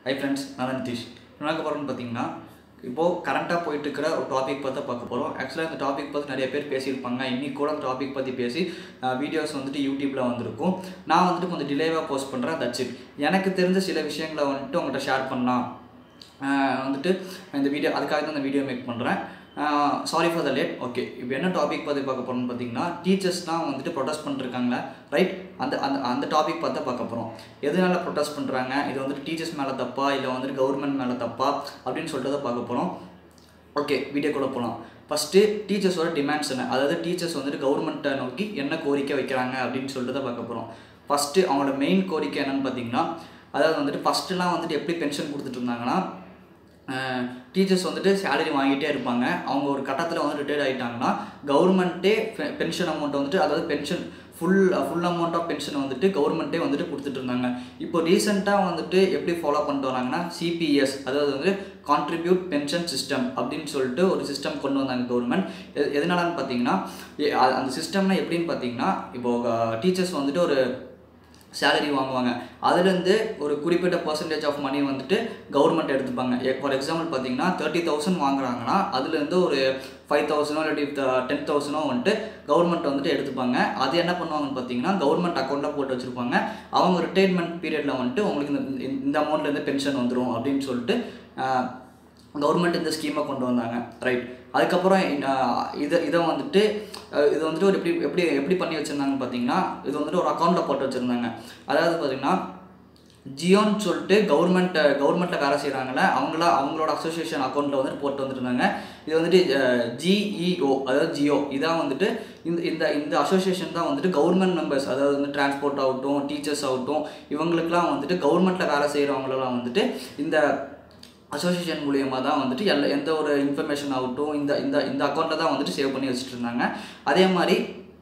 hi friends நான் தான் நிதிஷ் என்ன போகிறோம்னு பார்த்தீங்கன்னா இப்போது கரண்ட்டாக போயிட்டு இருக்கிற ஒரு டாபிக் பற்றி பார்க்க போகிறோம் ஆக்சுவலாக இந்த டாபிக் பற்றி நிறைய பேர் பேசியிருப்பாங்க இன்னைக்கு கூட அந்த டாபிக் பற்றி பேசி வீடியோஸ் வந்துட்டு யூடியூப்பில் வந்திருக்கும் நான் வந்துட்டு கொஞ்சம் டிலேவாக போஸ்ட் பண்ணுறேன் தட்ஸ் இட் எனக்கு தெரிஞ்ச சில விஷயங்களை வந்துட்டு உங்கள்கிட்ட ஷேர் பண்ணலாம் ஆஹ் வந்துட்டு இந்த வீடியோ அதுக்காக தான் இந்த வீடியோ மேக் பண்ணுறேன் sorry for the late okay இப்போ என்ன டாபிக் பற்றி பார்க்க போகிறோம்னு பார்த்தீங்கன்னா டீச்சர்ஸ்லாம் வந்துட்டு ப்ரொடெஸ்ட் பண்ணிருக்காங்களா ரைட் அந்த அந்த அந்த டாபிக் பார்த்தா பார்க்க போகிறோம் எதனால ப்ரொடெஸ்ட் பண்ணுறாங்க இது வந்துட்டு டீச்சர்ஸ் மேலே தப்பா இல்லை வந்துட்டு கவர்மெண்ட் மேலே தப்பா அப்படின்னு சொல்லிட்டு தான் பார்க்க போகிறோம் ஓகே வீடியோ கூட போகலாம் ஃபஸ்ட்டு டீச்சர்ஸோட டிமாண்ட்ஸ் என்ன அதாவது டீச்சர்ஸ் வந்துட்டு கவர்மெண்ட்டை நோக்கி என்ன கோரிக்கை வைக்கிறாங்க அப்படின்னு சொல்லிட்டு தான் பார்க்க போகிறோம் ஃபஸ்ட்டு அவங்களோட மெயின் கோரிக்கை என்னன்னு பார்த்தீங்கன்னா அதாவது வந்துட்டு ஃபஸ்ட்டுலாம் வந்துட்டு எப்படி பென்ஷன் கொடுத்துட்டு இருந்தாங்கன்னா டீச்சர்ஸ் வந்துட்டு சேலரி வாங்கிட்டே இருப்பாங்க அவங்க ஒரு கட்டத்தில் வந்து ரிட்டையர்ட் ஆகிட்டாங்கன்னா கவர்மெண்ட்டே பென்ஷன் அமௌண்ட் வந்துட்டு அதாவது pension full full amount of pension வந்துட்டு கவர்மெண்ட்டே வந்துட்டு கொடுத்துட்டு இருந்தாங்க இப்போ ரீசெண்டாக வந்துட்டு எப்படி ஃபாலோ பண்ணிட்டு வராங்கன்னா சிபிஎஸ் அதாவது வந்து கான்ட்ரிபியூட் பென்ஷன் சிஸ்டம் அப்படின்னு சொல்லிட்டு ஒரு சிஸ்டம் கொண்டு வந்தாங்க கவர்மெண்ட் எது எதனாலன்னு பார்த்தீங்கன்னா எ- அ- அந்த சிஸ்டம்னா எப்படின்னு பார்த்தீங்கன்னா இப்போது டீச்சர்ஸ் வந்துட்டு ஒரு சேலரி வாங்குவாங்க அதுலேருந்து ஒரு குறிப்பிட்ட பர்சன்டேஜ் ஆஃப் மணி வந்துட்டு கவர்மெண்ட் எடுத்துப்பாங்க ஃபார் எக்ஸாம்பிள் பார்த்தீங்கன்னா தேர்ட்டி தௌசண்ட் வாங்குறாங்கன்னா அதுலேருந்து ஒரு ஃபைவ் தௌசண்டோ இல்லாட்டி டென் தௌசண்டோ வந்துட்டு கவர்மெண்ட் வந்துட்டு எடுத்துப்பாங்க அது என்ன பண்ணுவாங்கன்னு பார்த்தீங்கன்னா கவர்மெண்ட் அக்கௌண்ட்டில் போட்டு வச்சுருப்பாங்க அவங்க ரிட்டைர்மெண்ட் பீரியடில் வந்துட்டு உங்களுக்கு இந்த இந்த- இந்த அமௌண்ட்லேருந்து பென்ஷன் வந்துடும் அப்படின்னு சொல்லிட்டு கவர்மெண்ட் இந்த ஸ்கீமை கொண்டு வந்தாங்க ரைட் அதுக்கப்புறம் அஹ், இதை இதை வந்துட்டு அஹ், இது வந்துட்டு ஒரு எப்படி எப்படி எப்படி பண்ணி வச்சுருந்தாங்கன்னு பார்த்தீங்கன்னா இது வந்துட்டு ஒரு அக்கௌண்ட்டில் போட்டு வச்சுருந்தாங்க அதாவது பார்த்தீங்கன்னா ஜியோன்னு சொல்லிட்டு கவர்மெண்ட் கவர்மெண்ட்டில் வேலை செய்கிறாங்கள அவங்கள அவங்களோட அசோசியேஷன் அக்கௌண்ட்டில் வந்துட்டு போட்டு வந்துருந்தாங்க இது வந்துட்டு ஜிஇஓ அதாவது ஜியோ இதான் வந்துட்டு இந்த இந்த இந்த அசோசியேஷன் தான் வந்துட்டு கவர்மெண்ட் மெம்பர்ஸ் அதாவது வந்து டிரான்ஸ்போர்ட் ஆகட்டும் டீச்சர்ஸ் ஆகட்டும் இவங்களுக்குலாம் வந்துட்டு கவர்மெண்ட்டில் வேலை செய்கிறவங்களெல்லாம் வந்துட்டு இந்த அசோசியேஷன் மூலியமாக தான் வந்துட்டு எல்லா எந்த ஒரு இன்ஃபர்மேஷன் ஆகட்டும் இந்த இந்த இந்த அக்கௌண்ட்டை தான் வந்துட்டு சேவ் பண்ணி வச்சுட்டு இருந்தாங்க அதே மாதிரி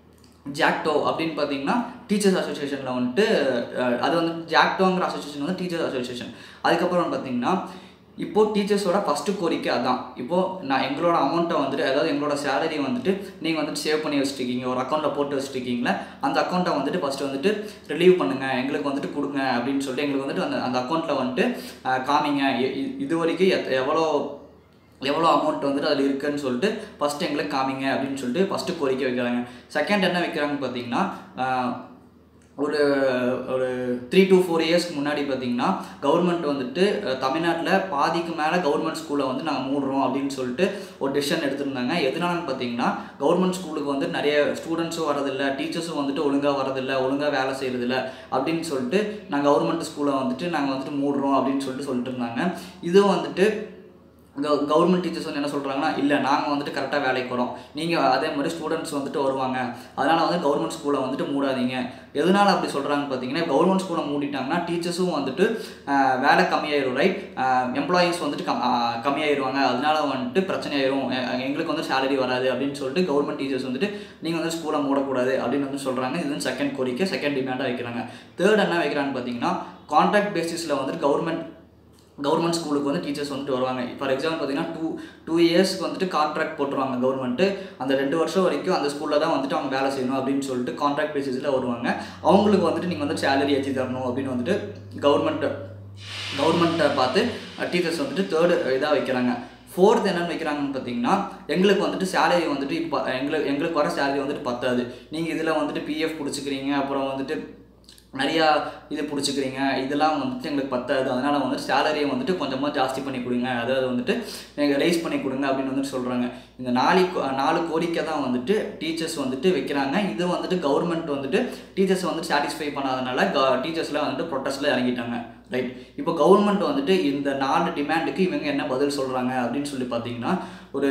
ஜாக்டோ அப்படின்னு பார்த்தீங்கன்னா டீச்சர்ஸ் அசோசியேஷனில் வந்துட்டு அஹ், அது வந்து ஜாக்டோங்கிற அசோசியேஷன் வந்து டீச்சர்ஸ் அசோசியேஷன் அதுக்கப்புறம் பார்த்தீங்கன்னா இப்போது டீச்சர்ஸோட ஃபஸ்ட்டு கோரிக்கை அதான் இப்போது நான் எங்களோட அமௌண்ட்டை வந்துட்டு அதாவது எங்களோட சேலரி வந்துட்டு நீங்கள் வந்துட்டு சேவ் பண்ணி வச்சுருக்கீங்க ஒரு அக்கௌண்ட்டில் போட்டு வச்சுருக்கீங்களே அந்த அக்கௌண்ட்டை வந்துட்டு ஃபஸ்ட்டு வந்துட்டு ரிலீவ் பண்ணுங்கள் எங்களுக்கு வந்துட்டு கொடுங்க அப்படின்னு சொல்லிட்டு எங்களுக்கு வந்துட்டு அந்த அந்த அக்கௌண்ட்டில் வந்துட்டு அஹ், காமிங்க இ- இ- இது வரைக்கும் எத்- எவ்வளோ எவ்வளோ அமௌண்ட் வந்துட்டு அதில் இருக்குன்னு சொல்லிட்டு ஃபஸ்ட்டு எங்களுக்கு காமிங்க அப்படின்னு சொல்லிட்டு ஃபஸ்ட்டு கோரிக்கை வைக்கிறாங்க செகண்ட் என்ன வைக்கிறாங்கன்னு பார்த்தீங்கன்னா ஆஹ், ஒரு ஒரு த்ரீ to ஃபோர் இயர்ஸ்க்கு முன்னாடி பார்த்தீங்கன்னா கவர்மெண்ட் வந்துட்டு தமிழ்நாட்டில் பாதிக்கு மேலே கவர்மெண்ட் ஸ்கூலை வந்து நாங்கள் மூடுறோம் அப்படின்னு சொல்லிட்டு ஒரு டெசிஷன் எடுத்திருந்தாங்க எதனாலன்னு பார்த்தீங்கன்னா கவர்மெண்ட் ஸ்கூலுக்கு வந்து நிறைய ஸ்டூடெண்ட்ஸும் வரதில்லை டீச்சர்ஸும் வந்துட்டு ஒழுங்காக வரதில்லை ஒழுங்காக வேலை செய்கிறதில்ல அப்படின்னு சொல்லிட்டு நாங்கள் கவர்மெண்ட் ஸ்கூலை வந்துட்டு நாங்கள் வந்துட்டு மூடுறோம் அப்படின்னு சொல்லிட்டு சொல்லிட்டு இருந்தாங்க இதுவும் வந்துட்டு கவர்மெண்ட் டீச்சர்ஸ் வந்து என்ன சொல்கிறாங்கன்னா இல்லை நாங்கள் வந்துட்டு கரெக்டாக வேலைக்கு வரோம் நீங்கள் அதே மாதிரி ஸ்டூடெண்ட்ஸ் வந்துட்டு வருவாங்க அதனால் வந்து கவர்மெண்ட் ஸ்கூலை வந்துட்டு மூடாதீங்க எதனால் அப்படி சொல்கிறாங்கன்னு பார்த்தீங்கன்னா கவர்மெண்ட் ஸ்கூலை மூடிட்டாங்கன்னா டீச்சர்ஸும் வந்துட்டு ஆஹ், வேலை கம்மியாயிரும் ரைட் எம்ப்ளாயீஸ் வந்துட்டு கம் ஆஹ், கம்மியாயிருவாங்க அதனால வந்துட்டு பிரச்சனை ஆயிரும் எ- எங்களுக்கு வந்து சேலரி வராது அப்படின்னு சொல்லிட்டு கவர்மெண்ட் டீச்சர்ஸ் வந்துட்டு நீங்கள் வந்து ஸ்கூலை மூடக்கூடாது அப்படின்னு வந்து சொல்கிறாங்க இது வந்து செகண்ட் கோரிக்கை செகண்ட் டிமாண்டாக வைக்கிறாங்க தேர்ட் என்ன வைக்கிறான்னு பார்த்தீங்கன்னா கான்ட்ராக்ட் பேசிஸில் வந்துட்டு கவர்மெண்ட் கவர்மெண்ட் ஸ்கூலுக்கு வந்து டீச்சர்ஸ் வந்துட்டு வருவாங்க ஃபார் எக்ஸாம்பிள் பார்த்தீங்கன்னா டூ டூ இயர்ஸ்க்கு வந்துட்டு கான்ட்ராக்ட் போட்டுருவாங்க கவர்மெண்ட்டு அந்த ரெண்டு வருஷம் வரைக்கும் அந்த ஸ்கூலில் தான் வந்துட்டு அவங்க வேலை செய்யணும் அப்படின்னு சொல்லிட்டு கான்ட்ராக்ட் பேசிஸில் வருவாங்க அவங்களுக்கு வந்துட்டு நீங்கள் வந்து சேலரி ஏற்றி தரணும் அப்படின்னு வந்துட்டு கவர்மெண்ட் கவர்மெண்ட்டை பார்த்து டீச்சர்ஸ் வந்துட்டு தேர்டு இதாக வைக்கிறாங்க ஃபோர்த் என்னென்னு வைக்கிறாங்கன்னு பார்த்தீங்கன்னா எங்களுக்கு வந்துட்டு சேலரி வந்துட்டு இப்போ எங்களுக்கு எங்களுக்கு வர சேலரி வந்துட்டு பத்தாது நீங்கள் இதில் வந்துட்டு பிஎஃப் பிடிச்சிக்கிறீங்க அப்புறம் வந்துட்டு நிறையா இது பிடிச்சிக்கிறீங்க இதெல்லாம் வந்துட்டு எங்களுக்கு பத்தாது அதனால் வந்துட்டு சேலரியை வந்துட்டு கொஞ்சமாக ஜாஸ்தி பண்ணி கொடுங்க அதாவது வந்துட்டு நீங்கள் ரைஸ் பண்ணி கொடுங்க அப்படின்னு வந்துட்டு சொல்கிறாங்க இந்த நாலு கோ- நாலு கோரிக்கை தான் வந்துட்டு டீச்சர்ஸ் வந்துட்டு வைக்கிறாங்க இது வந்துட்டு கவர்மெண்ட் வந்துட்டு டீச்சர்ஸ் வந்து சாட்டிஸ்ஃபை பண்ணாதனால டீச்சர்ஸ்லாம் வந்துட்டு ப்ரொட்டஸ்ட்டில் இறங்கிட்டாங்க ரைட் இப்போ கவர்மெண்ட் வந்துட்டு இந்த நாலு டிமாண்டுக்கு இவங்க என்ன பதில் சொல்கிறாங்க அப்படின்னு சொல்லி பார்த்தீங்கன்னா ஒரு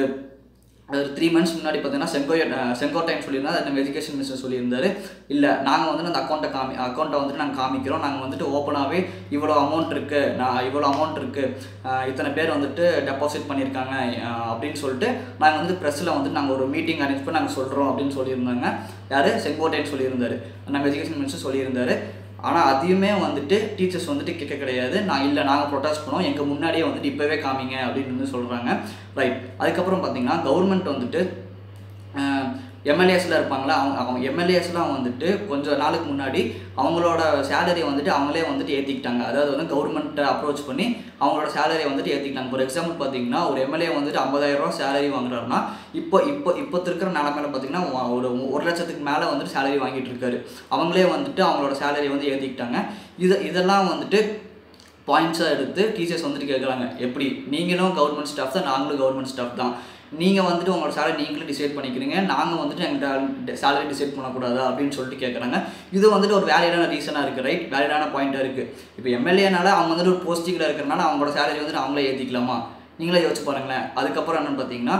ஒரு த்ரீ மந்த்ஸ் முன்னாடி பார்த்தீங்கன்னா செங்கோய செங்கோட்டைன்னு சொல்லியிருந்தா நம்ம எஜுகேஷன் மினிஸ்டர் சொல்லியிருந்தாரு இல்லை நாங்கள் வந்து அந்த அக்கௌண்ட்டை காமி அக்கௌண்ட்டை வந்துட்டு நாங்கள் காமிக்கிறோம் நாங்கள் வந்துட்டு ஓப்பனாகவே இவ்வளோ அமௌண்ட் இருக்குது நான் இவ்வளோ அமௌண்ட் இருக்குது இத்தனை பேர் வந்துட்டு டெபாசிட் பண்ணியிருக்காங்க அஹ், அப்படின்னு சொல்லிட்டு நாங்கள் வந்து ப்ரெஸ்ஸில் வந்துட்டு நாங்கள் ஒரு மீட்டிங் அரேஞ்ச் பண்ணி நாங்கள் சொல்கிறோம் அப்படின்னு சொல்லியிருந்தாங்க யார் செங்கோட்டைன்னு சொல்லியிருந்தாரு நம்ம எஜுகேஷன் மினிஸ்டர் சொல்லியிருந்தாரு ஆனால் அதையுமே வந்துட்டு டீச்சர்ஸ் வந்துட்டு கேட்க கிடையாது நான் இல்லை நாங்கள் ப்ரொட்டஸ்ட் பண்ணோம் எங்கள் முன்னாடியே வந்துட்டு இப்போவே காமிங்க அப்படின்னு வந்து சொல்கிறாங்க ரைட் அதுக்கப்புறம் பார்த்தீங்கன்னா கவர்மெண்ட் வந்துட்டு எம்எல்ஏஸ்லாம் இருப்பாங்களா அவங்க அவங்க எம்எல்ஏஸ்லாம் வந்துட்டு கொஞ்சம் நாளுக்கு முன்னாடி அவங்களோட சேலரியை வந்துட்டு அவங்களே வந்துட்டு ஏற்றிக்கிட்டாங்க அதாவது வந்து கவர்மெண்ட்டை அப்ரோச் பண்ணி அவங்களோட சேலரியை வந்துட்டு ஏற்றிக்கிட்டாங்க ஃபார் எக்ஸாம்பிள் பார்த்தீங்கன்னா ஒரு எம்எல்ஏ வந்துட்டு ஐம்பதாயிரம் ரூபா சேலரி வாங்குறாருன்னா இப்போ இப்போ இப்போ இருக்கிற நிலமையில பார்த்தீங்கன்னா ஒ- ஒரு ஒரு லட்சத்துக்கு மேலே வந்துட்டு சேலரி வாங்கிட்டு இருக்காரு அவங்களே வந்துட்டு அவங்களோட சேலரியை வந்து ஏற்றிக்கிட்டாங்க இது இதெல்லாம் வந்துட்டு பாயிண்ட்ஸாக எடுத்து டீச்சர்ஸ் வந்துட்டு கேட்குறாங்க எப்படி நீங்களும் கவர்மெண்ட் ஸ்டாஃப் தான் நாங்களும் கவர்மெண்ட் ஸ்டாஃப் தான் நீங்கள் வந்துட்டு உங்களோட சேலரி நீங்களும் டிசைட் பண்ணிக்கிறீங்க நாங்கள் வந்துட்டு எங்கள்கிட்ட சேலரி டிசைட் பண்ணக்கூடாதா அப்படின்னு சொல்லிட்டு கேட்குறாங்க இது வந்துட்டு ஒரு வேலிடான ரீசனாக இருக்குது ரைட் வேலிடான பாயிண்ட்டாக இருக்குது இப்போ எம்எல்ஏனால அவங்க வந்துட்டு ஒரு போஸ்டிங்கில் இருக்கிறனால அவங்களோட சேலரி வந்துட்டு அவங்களே ஏற்றிக்கலாமா நீங்களே யோசிச்சு பாருங்களேன் அதுக்கப்புறம் என்னன்னு பார்த்தீங்கன்னா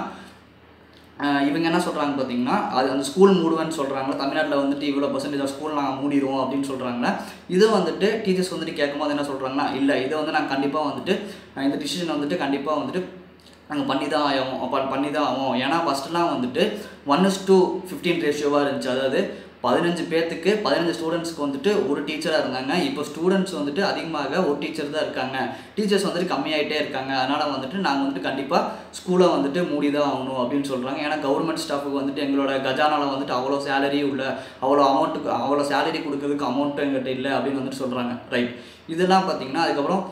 ஆஹ் இவங்க என்ன சொல்கிறாங்க பார்த்தீங்கன்னா அது அந்த ஸ்கூல் மூடுவேன்னு சொல்கிறாங்க தமிழ்நாட்டில் வந்துட்டு இவ்வளோ பர்சன்டேஜ் ஆஃப் ஸ்கூல் நாங்கள் மூடிடுவோம் அப்படின்னு சொல்கிறாங்களே இது வந்துட்டு டீச்சர்ஸ் வந்துட்டு கேட்கும்போது என்ன சொல்கிறாங்கன்னா இல்லை இதை வந்து நாங்கள் கண்டிப்பாக வந்துட்டு ஆஹ் இந்த டிசிஷன் வந்துட்டு கண்டிப்பாக வந்துட்டு நாங்கள் பண்ணி தான் ஆகும் ப- பண்ணி தான் ஆகும் ஏன்னா ஃபஸ்ட்டுலாம் வந்துட்டு ஒன் இஸ் டூ ஃபிஃப்டீன் ரேஷியோவாக இருந்துச்சு அதாவது பதினஞ்சு பேர்த்துக்கு பதினஞ்சு ஸ்டூடெண்ட்ஸ்க்கு வந்துட்டு ஒரு டீச்சராக இருந்தாங்க இப்போ ஸ்டூடெண்ட்ஸ் வந்துட்டு அதிகமாக ஒரு டீச்சர் தான் இருக்காங்க டீச்சர்ஸ் வந்துட்டு கம்மியாயிட்டே இருக்காங்க அதனால் வந்துட்டு நாங்கள் வந்துட்டு கண்டிப்பாக ஸ்கூலை வந்துட்டு மூடி தான் ஆகணும் அப்படின்னு சொல்கிறாங்க ஏன்னா கவர்மெண்ட் ஸ்டாஃபுக்கு வந்துட்டு எங்களோட கஜானால வந்துட்டு அவ்வளோ சேலரி உள்ள அவ்வளோ அமௌண்ட்டுக்கு அவ்வளோ சேலரி கொடுக்கறதுக்கு அமௌண்ட் எங்கிட்ட இல்லை அப்படின்னு வந்துட்டு சொல்கிறாங்க ரைட் இதெல்லாம் பார்த்தீங்கன்னா அதுக்கப்புறம்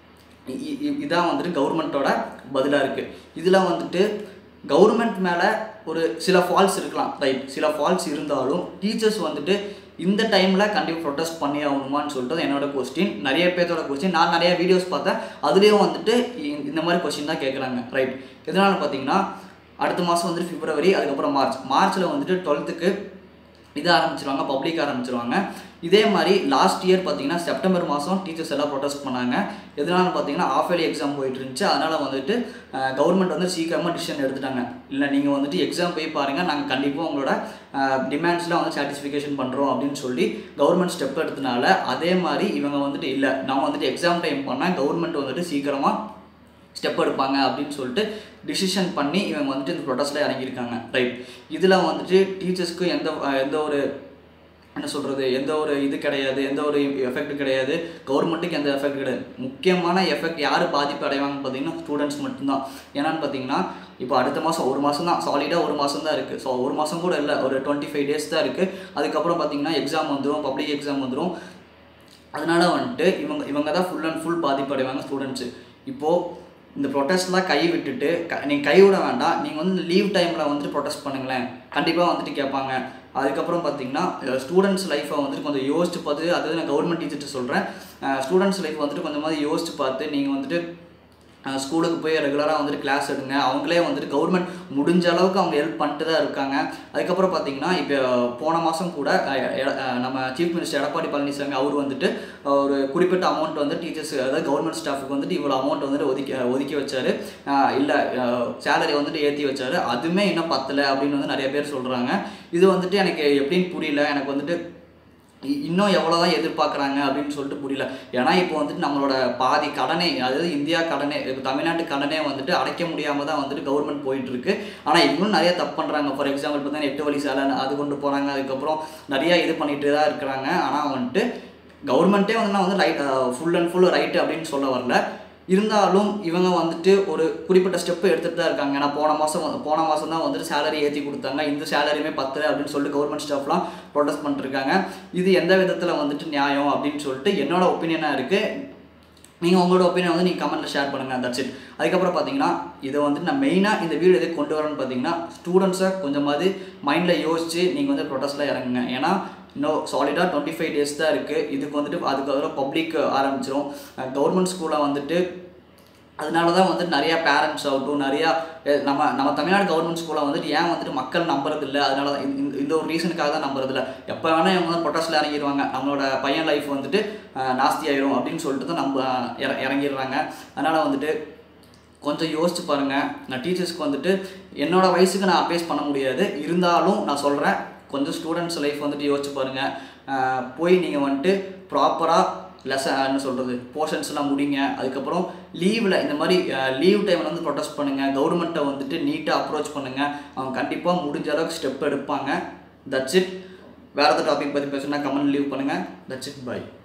இ- இ- இ- இதான் வந்துட்டு கவர்மெண்ட்டோட பதிலாக இருக்குது இதில் வந்துட்டு கவர்மெண்ட் மேலே ஒரு சில ஃபால்ஸ் இருக்கலாம் ரைட் சில ஃபால்ஸ் இருந்தாலும் டீச்சர்ஸ் வந்துட்டு இந்த டைமில் கண்டிப்பாக ப்ரொட்டஸ்ட் பண்ணி ஆகணுமான்னு சொல்லிட்டு என்னோட கொஸ்டின் நிறைய பேர்த்தோட கொஸ்டின் நான் நிறைய வீடியோஸ் பார்த்தேன் அதுலேயும் வந்துட்டு இ- இந்த மாதிரி கொஸ்டின் தான் கேட்குறாங்க ரைட் எதனால் பார்த்தீங்கன்னா அடுத்த மாதம் வந்துட்டு பிப்ரவரி அதுக்கப்புறம் மார்ச் மார்ச்சில் வந்துட்டு டுவெல்த்துக்கு இது ஆரம்பிச்சிருவாங்க பப்ளிக் ஆரம்பிச்சிருவாங்க இதே மாதிரி லாஸ்ட் இயர் பார்த்தீங்கன்னா செப்டம்பர் மாதம் டீச்சர்ஸ் எல்லாம் ப்ரொடெஸ்ட் பண்ணாங்க எதனால பார்த்தீங்கன்னா ஆஃப் இயர்லி எக்ஸாம் போயிட்டு இருந்துச்சு அதனால் வந்துட்டு கவர்மெண்ட் வந்து சீக்கிரமாக டிசிஷன் எடுத்துட்டாங்க இல்லை நீங்கள் வந்துட்டு எக்ஸாம் போய் பாருங்கள் நாங்கள் கண்டிப்பாக உங்களோட டிமாண்ட்ஸ்லாம் வந்து சாட்டிஸ்ஃபிகேஷன் பண்ணுறோம் அப்படின்னு சொல்லி கவர்மெண்ட் ஸ்டெப் எடுத்தனால அதே மாதிரி இவங்க வந்துட்டு இல்லை நம்ம வந்துட்டு எக்ஸாம் டைம் பண்ணால் கவர்மெண்ட் வந்துட்டு சீக்கிரமாக ஸ்டெப் எடுப்பாங்க அப்படின்னு சொல்லிட்டு டிசிஷன் பண்ணி இவங்க வந்துட்டு இந்த ப்ரொடெஸ்ட்டில் இறங்கியிருக்காங்க ரைட் இதில் வந்துட்டு டீச்சர்ஸ்க்கு எந்த அஹ், எந்த ஒரு என்ன சொல்கிறது எந்த ஒரு இது கிடையாது எந்த ஒரு எஃபெக்ட் கிடையாது கவர்மெண்ட்டுக்கு எந்த எஃபெக்ட் கிடையாது முக்கியமான எஃபெக்ட் யார் பாதிப்பு அடைவாங்கன்னு பார்த்தீங்கன்னா ஸ்டூடெண்ட்ஸ் மட்டும்தான் ஏன்னான்னு பார்த்தீங்கன்னா இப்போ அடுத்த மாதம் ஒரு மாதம் தான் சாலிடாக ஒரு மாதம் தான் இருக்குது ஸோ ஒரு மாதம் கூட இல்லை ஒரு டுவெண்ட்டி ஃபைவ் டேஸ் தான் இருக்குது அதுக்கப்புறம் பார்த்தீங்கன்னா எக்ஸாம் வந்துடும் பப்ளிக் எக்ஸாம் வந்துடும் அதனால வந்துட்டு இவங்க இவங்க தான் ஃபுல் அண்ட் ஃபுல் பாதிப்படைவாங்க ஸ்டூடெண்ட்ஸு இப்போது இந்த ப்ரொட்டஸ்ட்லாம் கை விட்டுட்டு க நீங்கள் கை விட வேண்டாம் நீங்கள் வந்து லீவ் டைமில் வந்துட்டு ப்ரொட்டஸ்ட் பண்ணுங்களேன் கண்டிப்பாக வந்துட்டு கேட்பாங்க அதுக்கப்புறம் பார்த்தீங்கன்னா ஸ்டூடெண்ட்ஸ் லைஃப்பை வந்துட்டு கொஞ்சம் யோசிச்சு பார்த்து அதாவது நான் கவர்மெண்ட் டீச்சர்கிட்ட சொல்கிறேன் ஸ்டூடெண்ட்ஸ் லைஃப் வந்துட்டு கொஞ்சமாவது யோசிச்சு பார்த்து நீங்கள் வந்துட்டு அஹ் ஸ்கூலுக்கு போய் ரெகுலராக வந்துட்டு கிளாஸ் எடுங்க அவங்களே வந்துட்டு கவர்மெண்ட் முடிஞ்ச அளவுக்கு அவங்க ஹெல்ப் பண்ணிட்டு தான் இருக்காங்க அதுக்கப்புறம் பார்த்தீங்கன்னா இப்போ போன மாதம் கூட அஹ், எட- அஹ், நம்ம சீஃப் மினிஸ்டர் எடப்பாடி பழனிசாமி அவர் வந்துட்டு அஹ், ஒரு குறிப்பிட்ட அமௌண்ட் வந்து டீச்சர்ஸ் அதாவது கவர்மெண்ட் ஸ்டாஃபுக்கு வந்துட்டு இவ்வளோ அமௌண்ட் வந்துட்டு ஒதுக்கி அஹ், ஒதுக்கி வச்சாரு இல்லை சேலரி வந்துட்டு ஏற்றி வச்சாரு அதுவுமே இன்னும் பத்தலை அப்படின்னு வந்து நிறைய பேர் சொல்கிறாங்க இது வந்துட்டு எனக்கு எப்படின்னு புரியல எனக்கு வந்துட்டு இ- இன்னும் எவ்வளோ தான் எதிர்பார்க்குறாங்க அப்படின்னு சொல்லிட்டு புரியல ஏன்னா இப்போ வந்துட்டு நம்மளோட பாதி கடனே அதாவது இந்தியா கடனே இப்போ தமிழ்நாட்டு கடனே வந்துட்டு அடைக்க முடியாமல் தான் வந்துட்டு கவர்மெண்ட் போயிட்டு இருக்கு ஆனால் இன்னும் நிறைய தப்பு பண்ணுறாங்க ஃபார் எக்ஸாம்பிள் பார்த்தீங்கன்னா எட்டு வழி சாலை அது கொண்டு போகிறாங்க அதுக்கப்புறம் நிறைய இது பண்ணிட்டு தான் இருக்கிறாங்க ஆனால் வந்துட்டு கவர்மெண்ட்டே வந்து நான் வந்து right full and full right அப்படின்னு சொல்ல வரல இருந்தாலும் இவங்க வந்துட்டு ஒரு குறிப்பிட்ட ஸ்டெப்பு எடுத்துகிட்டு தான் இருக்காங்க ஏன்னா போன மாதம் போன மாதம் தான் வந்துட்டு சேலரி ஏற்றி கொடுத்தாங்க இந்த சேலரியுமே பத்தல அப்படின்னு சொல்லிட்டு கவர்மெண்ட் ஸ்டாஃப்லாம் ப்ரொடெஸ்ட் பண்ணிருக்காங்க இது எந்த விதத்தில் வந்துட்டு நியாயம் அப்படின்னு சொல்லிட்டு என்னோட ஒப்பீனியனாக இருக்குது நீங்கள் உங்களோட ஒப்பீனியன் வந்து நீங்கள் கமெண்ட்டில் ஷேர் பண்ணுங்கள் தட்ஸ் இட் அதுக்கப்புறம் பார்த்தீங்கன்னா இதை வந்துட்டு நான் மெயினாக இந்த வீடியோ எதுக்கு கொண்டு வரேன்னு பார்த்தீங்கன்னா ஸ்டூடெண்ட்ஸை கொஞ்சமாவது மைண்டில் யோசிச்சு நீங்கள் வந்து ப்ரொடெஸ்ட்டில் இறங்குங்க ஏன்னா இன்னும் சாலிடாக டுவெண்ட்டி ஃபைவ் டேஸ் தான் இருக்குது இதுக்கு வந்துட்டு அதுக்கப்புறம் பப்ளிக் ஆரம்பிச்சிரும் கவர்மெண்ட் ஸ்கூலில் வந்துட்டு அதனால தான் வந்துட்டு நிறையா பேரண்ட்ஸ் ஆகட்டும் நிறையா அஹ், நம்ம நம்ம தமிழ்நாடு கவர்மெண்ட் ஸ்கூலில் வந்துட்டு ஏன் வந்துட்டு மக்கள் நம்புறதில்ல அதனால தான் இந்த- இந்த- இந்த ஒரு ரீசனுக்காக தான் நம்புறதில்ல எப்போ வேணால் இவங்க வந்து ப்ரொட்டஸ்ட்டில் இறங்கிடுவாங்க நம்மளோட பையன் லைஃப் வந்துட்டு அஹ், நாஸ்தி ஆயிரும் அப்படின்னு சொல்லிட்டு தான் நம்ம அஹ், இற- இறங்கிடுறாங்க அதனால் வந்துட்டு கொஞ்சம் யோசிச்சு பாருங்கள் நான் டீச்சர்ஸ்க்கு வந்துட்டு என்னோட வயசுக்கு நான் அட்வைஸ் பண்ண முடியாது இருந்தாலும் நான் சொல்கிறேன் கொஞ்சம் ஸ்டூடெண்ட்ஸ் லைஃப் வந்துட்டு யோசிச்சு பாருங்கள் போய் நீங்கள் வந்துட்டு ப்ராப்பராக லெசன் என்ன சொல்கிறது போர்ஷன்ஸ்லாம் முடிங்க அதுக்கப்புறம் லீவில் இந்த மாதிரி லீவ் டைமில் வந்து ப்ரொடெஸ்ட் பண்ணுங்கள் கவர்மெண்ட்டை வந்துட்டு நீட்டாக அப்ரோச் பண்ணுங்கள் அவங்க கண்டிப்பாக முடிஞ்ச அளவுக்கு ஸ்டெப் எடுப்பாங்க தட்ஸ் இட் வேறு ஏதாவது டாபிக் பற்றி பேசுனா கமெண்ட் லீவ் பண்ணுங்கள் தட்ஸ் இட் பை